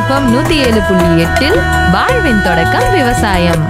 FM நூத்தி ஏழு புள்ளி எட்டில் வாழ்வின் தொடக்கம் விவசாயம்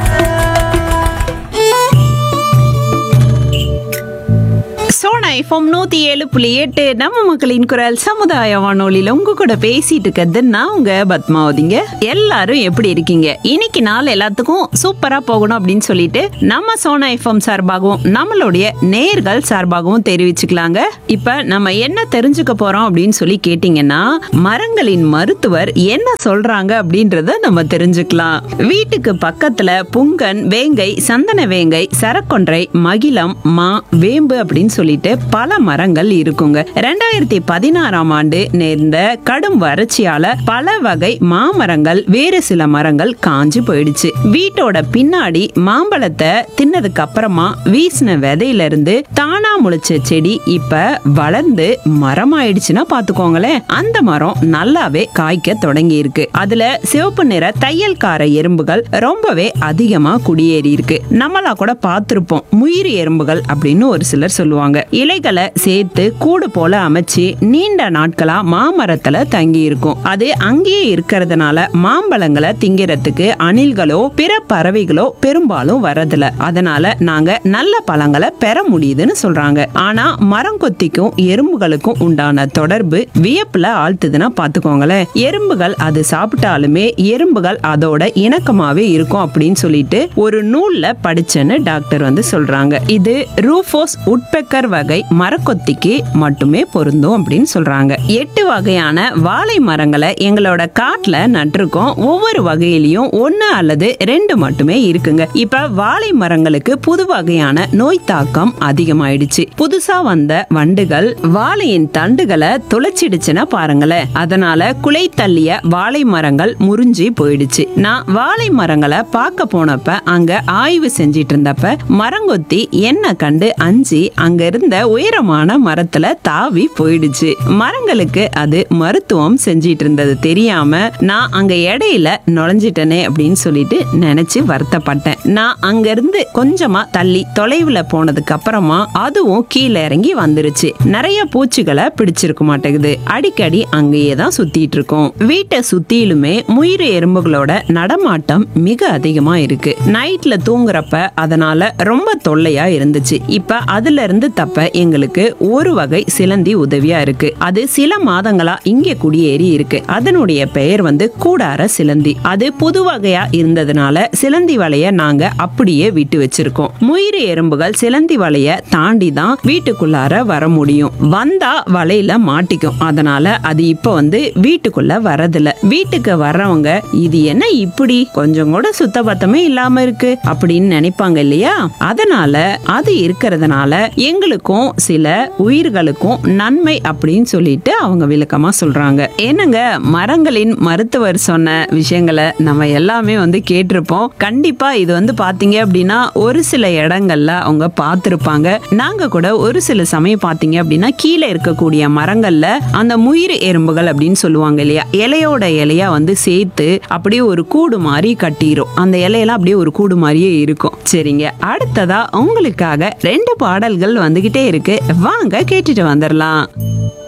சோனா எஃப்எம் நூத்தி ஏழு புள்ளி எட்டு நம்ம மக்களின் குரல் சமுதாய வானொலியில உங்க கூட பேசிட்டு இருக்கிறது நான் உங்க பத்மாவதிங்க எல்லாரும் எப்படி இருக்கீங்க இன்னைக்கு நாள் எல்லாத்துக்கும் சூப்பரா போகணும் அப்படின்னு சொல்லிட்டு நம்ம சோனா எஃப்எம் சார்பாகவும் நம்மளுடைய நேர்கள் சார்பாகவும் தெரிவிச்சுக்கலாங்க இப்ப நம்ம என்ன தெரிஞ்சுக்க போறோம் அப்படின்னு சொல்லி கேட்டீங்கன்னா மரங்களின் மருத்துவர் என்ன சொல்றாங்க அப்படின்றத நம்ம தெரிஞ்சுக்கலாம் வீட்டுக்கு பக்கத்துல புங்கன் வேங்கை சந்தன வேங்கை சரக்கொன்றை மகிழம் மா வேம்பு அப்படின்னு சொல்லிட்டு பல மரங்கள் இருக்குங்க ரெண்டாயிரத்தி பதினாறாம் ஆண்டு நேர்ந்த கடும் வறட்சியால பல வகை மாமரங்கள் வேறு சில மரங்கள் காஞ்சு போயிடுச்சு வீட்டோட பின்னாடி மாம்பழத்தை தின்னதுக்கு அப்புறமா வீசின விதையில இருந்து தானா முளைச்ச செடி இப்ப வளர்ந்து மரம் ஆயிடுச்சுன்னா பாத்துக்கோங்களேன் அந்த மரம் நல்லாவே காய்க்க தொடங்கி இருக்கு அதுல சிவப்பு நிற தையல்கார எறும்புகள் ரொம்பவே அதிகமா குடியேறி இருக்கு நம்மளா கூட பார்த்திருப்போம் முயிர் எறும்புகள் அப்படின்னு ஒரு சிலர் சொல்லுவாங்க இலைகளை சேர்த்து கூடு போல அமைச்சு நீண்ட நாட்களா மாமரத்துல தங்கி இருக்கும் அது அங்கேயே இருக்கிறதுனால மாம்பழங்களை திங்கிறதுக்கு அணில்களோ பிற பறவைகளோ பெரும்பாலும் வரதில்ல அதனால நாங்க நல்ல பழங்களை பெற முடியுதுன்னு சொல்றாங்க ஆனா மரங்கொத்திக்கும் எறும்புகளுக்கும் உண்டான தொடர்பு வியப்புல ஆழ்த்துதுன்னா பாத்துக்கோங்களேன் எறும்புகள் அது சாப்பிட்டாலுமே எறும்புகள் அதோட இணக்கமாவே இருக்கும் அப்படின்னு சொல்லிட்டு ஒரு நூல்ல படிச்சேன்னு டாக்டர் வந்து சொல்றாங்க இது ரூஃபோஸ் உட்பெக்கர் வகை மரக்கொத்திக்கு மட்டுமே பொருந்தும் அப்படின்னு சொல்றாங்க எட்டு வகையான வாழை மரங்களை எங்களோட காட்டுல நட்டிருக்கோம் ஒவ்வொரு வகையிலையும் ஒன்னு அல்லது ரெண்டு மட்டுமே இருக்குங்க இப்ப வாழை மரங்களுக்கு புது வகையான நோய் தாக்கம் அதிகமாயிடுச்சு புதுசா வந்த வண்டுகள் வாழையின் தண்டுகளை துளைச்சிடுச்சுன்னா பாருங்களேன் அதனால குலை தள்ளிய வாழை மரங்கள் முறிஞ்சி போயிடுச்சு நான் வாழை மரங்களை பார்க்க போனப்ப அங்க ஆய்வு செஞ்சிட்டு இருந்தப்ப மரங்கொத்தி என்ன கண்டு அஞ்சி அங்க இருந்த உயரமான மரத்துல தாவி போயிடுச்சு மரங்களுக்கு அது மருத்துவம் செஞ்சிட்டு இருந்தது தெரியாம நான் அங்க இடையில நுழைஞ்சிட்டனே அப்படின்னு சொல்லிட்டு நினைச்சு வருத்தப்பட்டேன் நான் அங்க இருந்து கொஞ்சமா தள்ளி தொலைவுல போனதுக்கு அப்புறமா அதுவும் கீழே இறங்கி வந்துருச்சு நிறைய பூச்சிகளை பிடிச்சிருக்க மாட்டேங்குது அடிக்கடி அங்கேயே தான் சுத்திட்டு இருக்கோம் வீட்டை சுத்திலுமே முயிறு எறும்புகளோட நடமாட்டம் மிக அதிகமா இருக்கு நைட்ல தூங்குறப்ப அதனால ரொம்ப தொல்லையா இருந்துச்சு இப்ப அதுல இருந்து தப்ப எங்களுக்கு ஒரு வகை சிலந்தி உதவியா இருக்கு அது சில மாதங்களா இங்கே குடியேறி இருக்கு அதனுடைய பெயர் வந்து கூடார சிலந்தி அது புது வகையா இருந்ததுனால சிலந்தி வலைய நாங்க அப்படியே விட்டு வச்சிருக்கோம் முயிறு எறும்புகள் சிலந்தி வலைய தாண்டி தான் வீட்டுக்குள்ளார வர முடியும் வந்தா வலையில மாட்டிக்கும் அதனால அது இப்ப வந்து வீட்டுக்குள்ள வரதில்ல வீட்டுக்கு வர்றவங்க இது என்ன இப்படி கொஞ்சம் கூட சுத்தபத்தமே இல்லாம இருக்கு அப்படின்னு நினைப்பாங்க இல்லையா அதனால அது இருக்கிறதுனால எங்களுக்கும் சில உயிர்களுக்கும் நன்மை அப்படின்னு சொல்லிட்டு அவங்க விளக்கமா சொல்றாங்க என்னங்க மரங்களின் மருத்துவர் சொன்ன விஷயங்களை நம்ம எல்லாமே வந்து கேட்டிருப்போம் கண்டிப்பா இது வந்து பாத்தீங்க அப்படின்னா ஒரு சில இடங்கள்ல அவங்க பார்த்திருப்பாங்க நாங்க கூட ஒரு சில சமயம் பாத்தீங்க அப்படின்னா கீழே இருக்கக்கூடிய மரங்கள்ல அந்த முயிர் எறும்புகள் அப்படின்னு சொல்லுவாங்க இல்லையா இலையோட இலையா வந்து சேர்த்து அப்படியே ஒரு கூடு மாதிரி கட்டிரும் அந்த இலையெல்லாம் அப்படியே ஒரு கூடு மாதிரியே இருக்கும் சரிங்க அடுத்ததா உங்களுக்காக ரெண்டு பாடல்கள் வந்துகிட்டே இருக்கு வாங்க கேட்டுட்டு வந்துடலாம்